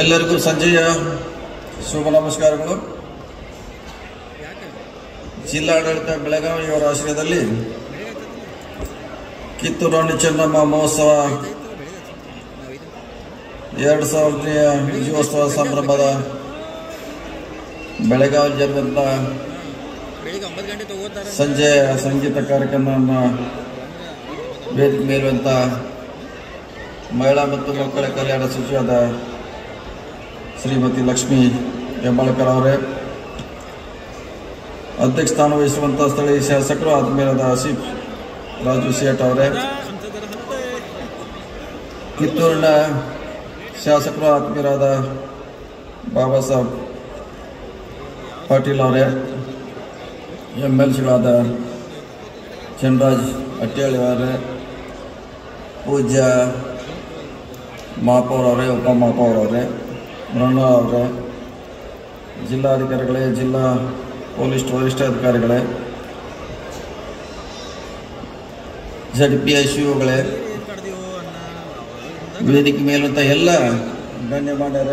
ಎಲ್ಲರಿಗೂ ಸಂಜೆಯ ಶುಭ ನಮಸ್ಕಾರಗಳು ಜಿಲ್ಲಾಡಳಿತ ಬೆಳಗಾವಿಯವರ ಆಶ್ರಯದಲ್ಲಿ ಕಿತ್ತೂರು ರಾಣಿ ಚೆನ್ನಮ್ಮ ಮಹೋತ್ಸವ ಎರಡು ಸಾವಿರದ ವಿಜಯೋತ್ಸವ ಸಂಭ್ರಮದ ಬೆಳಗಾವಿ ಜರುವಂತ ಬೆಳಿಗ್ಗೆ ಒಂಬತ್ತು ಗಂಟೆ ತಗೋತಾರೆ ಸಂಜೆ ಸಂಗೀತ ಕಾರ್ಯಕ್ರಮವನ್ನು ವೇದಿಕೆ ಮೇಲುವಂತ ಮಹಿಳಾ ಮತ್ತು ಮಕ್ಕಳ ಕಲ್ಯಾಣ ಸಚಿವರಾದ ಶ್ರೀಮತಿ ಲಕ್ಷ್ಮಿ ಹೆಬ್ಬಾಳ್ಕರ್ ಅವರೇ ಅಧ್ಯಕ್ಷ ಸ್ಥಾನ ವಹಿಸುವಂಥ ಸ್ಥಳೀಯ ಶಾಸಕರು ಆತ್ಮೀಯರಾದ ಆಸಿಫ್ ರಾಜು ಸೇಠ್ ಅವರೇ ಸಂಸದರ ಹತ್ತೆ ಕಿತ್ತೂರಿನ ಶಾಸಕರು ಆತ್ಮೀಯರಾದ ಬಾಬಾ ಸಾಹೇಬ್ ಪಾಟೀಲ್ ಅವರೇ ಎಮ್ ಎಲ್ ಸಿಗಳಾದ ಚಂದ್ರಾಜ್ ಅಟ್ಟಿಯಾಳಿ ಅವರೇ ಪೂಜ್ಯ ಮಹಾಪೌರ್ ಅವರೇ ಉಪಮಹಾಪೌರ್ ಅವರೇ ಮೃಣ ಅವರೇ ಜಿಲ್ಲಾಧಿಕಾರಿಗಳೇ ಜಿಲ್ಲಾ ಪೊಲೀಸ್ ವರಿಷ್ಠಾಧಿಕಾರಿಗಳೇ ಜಡ್ ಪಿ ಐ ಶಿವುಗಳೇ ಕಡ್ದೀವು ಅನ್ನ ವೇದಿಕೆ ಮೇಲಂತ ಎಲ್ಲ ಗಣ್ಯಮಾನ್ಯರೇ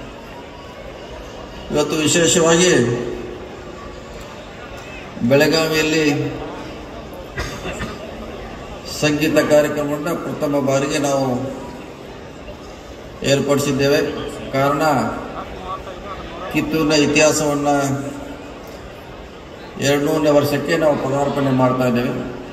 ಇವತ್ತು ವಿಶೇಷವಾಗಿ ಬೆಳಗಾವಿಯಲ್ಲಿ ಸಂಗೀತ ಕಾರ್ಯಕ್ರಮವನ್ನು ಪ್ರಥಮ ಬಾರಿಗೆ ನಾವು ಏರ್ಪಡಿಸಿದ್ದೇವೆ ಕಾರಣ ಕಿತ್ತೂರಿನ ಇತಿಹಾಸವನ್ನು ಎರಡುನೂರನೇ ವರ್ಷಕ್ಕೆ ನಾವು ಪದಾರ್ಪಣೆ ಮಾಡ್ತಾ ಇದ್ದೇವೆ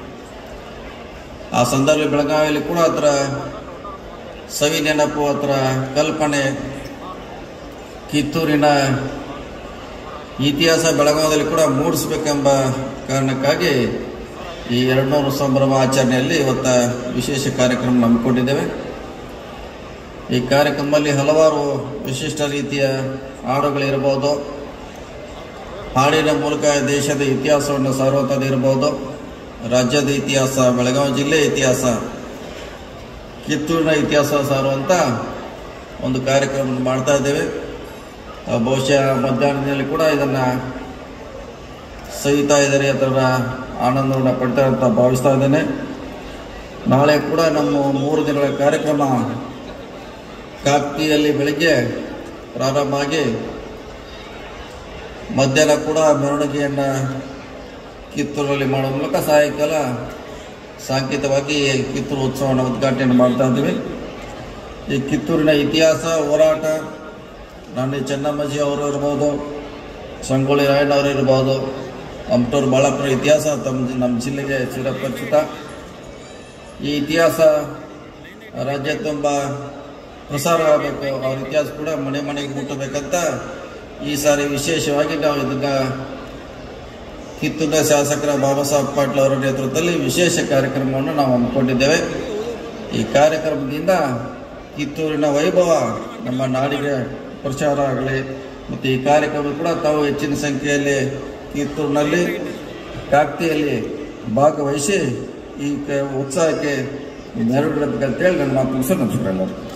ಆ ಸಂದರ್ಭದಲ್ಲಿ ಬೆಳಗಾವಿಯಲ್ಲಿ ಕೂಡ ಅದರ ಸವಿ ನೆನಪು ಅದರ ಕಲ್ಪನೆ ಕಿತ್ತೂರಿನ ಇತಿಹಾಸ ಬೆಳಗಾವಿಯಲ್ಲಿ ಕೂಡ ಮೂಡಿಸ್ಬೇಕೆಂಬ ಕಾರಣಕ್ಕಾಗಿ ಈ ಎರಡುನೂರು ಸಂಭ್ರಮ ಆಚರಣೆಯಲ್ಲಿ ಇವತ್ತ ವಿಶೇಷ ಕಾರ್ಯಕ್ರಮ ಹಮ್ಮಿಕೊಂಡಿದ್ದೇವೆ ಈ ಕಾರ್ಯಕ್ರಮದಲ್ಲಿ ಹಲವಾರು ವಿಶಿಷ್ಟ ರೀತಿಯ ಹಾಡುಗಳಿರ್ಬೋದು ಹಾಡಿನ ಮೂಲಕ ದೇಶದ ಇತಿಹಾಸವನ್ನು ಸಾರುವಂಥದ್ದು ಇರ್ಬೋದು ರಾಜ್ಯದ ಇತಿಹಾಸ ಬೆಳಗಾವಿ ಜಿಲ್ಲೆ ಇತಿಹಾಸ ಕಿತ್ತೂರಿನ ಇತಿಹಾಸ ಸಾರುವಂಥ ಒಂದು ಕಾರ್ಯಕ್ರಮ ಮಾಡ್ತಾ ಇದ್ದೇವೆ ಆ, ಬಹುಶಃ ಮಧ್ಯಾಹ್ನದಲ್ಲಿ ಕೂಡ ಇದನ್ನು ಸವಿತಾ ಇದ್ದಾರೆ ಅದರ ಆನಂದವನ್ನು ಪಡ್ತಾರೆ ಅಂತ ಭಾವಿಸ್ತಾ ಇದ್ದೇನೆ ನಾಳೆ ಕೂಡ ನಮ್ಮ ಮೂರು ದಿನಗಳ ಕಾರ್ಯಕ್ರಮ ಕಾಕ್ತಿಯಲ್ಲಿ ಬೆಳಿಗ್ಗೆ ಪ್ರಾರಂಭ ಆಗಿ ಮಧ್ಯಾಹ್ನ ಕೂಡ ಮೆರವಣಿಗೆಯನ್ನು ಕಿತ್ತೂರಲ್ಲಿ ಮಾಡುವ ಮೂಲಕ ಸಾಯಂಕಾಲ ಸಾಂಕೇತಿಕವಾಗಿ ಕಿತ್ತೂರು ಉತ್ಸವವನ್ನು ಉದ್ಘಾಟನೆ ಮಾಡ್ತಾ ಇದ್ದೀವಿ ಈ ಕಿತ್ತೂರಿನ ಇತಿಹಾಸ ಹೋರಾಟ ರಾಣಿ ಚೆನ್ನಮ್ಮಜಿ ಅವರು ಇರ್ಬೋದು ಸಂಗೊಳ್ಳಿ ರಾಯಣ್ಣ ಅವರು ಇರ್ಬೋದು ಅಮಟೂರು ಬಾಳಪ್ಪನ ಇತಿಹಾಸ ತಮ್ಮ ನಮ್ಮ ಜಿಲ್ಲೆಗೆ ಚಿರಪರಿಚಿತ ಈ ಇತಿಹಾಸ ರಾಜ್ಯ ತುಂಬ ಪ್ರಸಾರವಾಗಬೇಕು ಅವ್ರ ಇತಿಹಾಸ ಕೂಡ ಮನೆ ಮನೆಗೆ ಮುಟ್ಟಬೇಕಂತ ಈ ಸಾರಿ ವಿಶೇಷವಾಗಿ ನಾವು ಇದನ್ನ ಕಿತ್ತೂರಿನ ಶಾಸಕರ ಬಾಬಾ ಸಾಹೇಬ್ ಪಾಟೀಲ್ ಅವರ ನೇತೃತ್ವದಲ್ಲಿ ವಿಶೇಷ ಕಾರ್ಯಕ್ರಮವನ್ನು ನಾವು ಹಮ್ಮಿಕೊಂಡಿದ್ದೇವೆ ಈ ಕಾರ್ಯಕ್ರಮದಿಂದ ಕಿತ್ತೂರಿನ ವೈಭವ ನಮ್ಮ ನಾಡಿಗೆ ಪ್ರಚಾರ ಆಗಲಿ ಮತ್ತು ಈ ಕಾರ್ಯಕ್ರಮ ಕೂಡ ತಾವು ಹೆಚ್ಚಿನ ಸಂಖ್ಯೆಯಲ್ಲಿ ಕಿತ್ತೂರಿನಲ್ಲಿ ಕಾಕ್ತಿಯಲ್ಲಿ ಭಾಗವಹಿಸಿ ಈ ಕ- ಉತ್ಸಾಹಕ್ಕೆ ನೆರವೇರಬೇಕಂತೇಳಿ ನನ್ನ ಮಾತು ಮುಗಿಸೋ ನಮಸ್ಕಾರ ಎಲ್ಲರಿಗೂ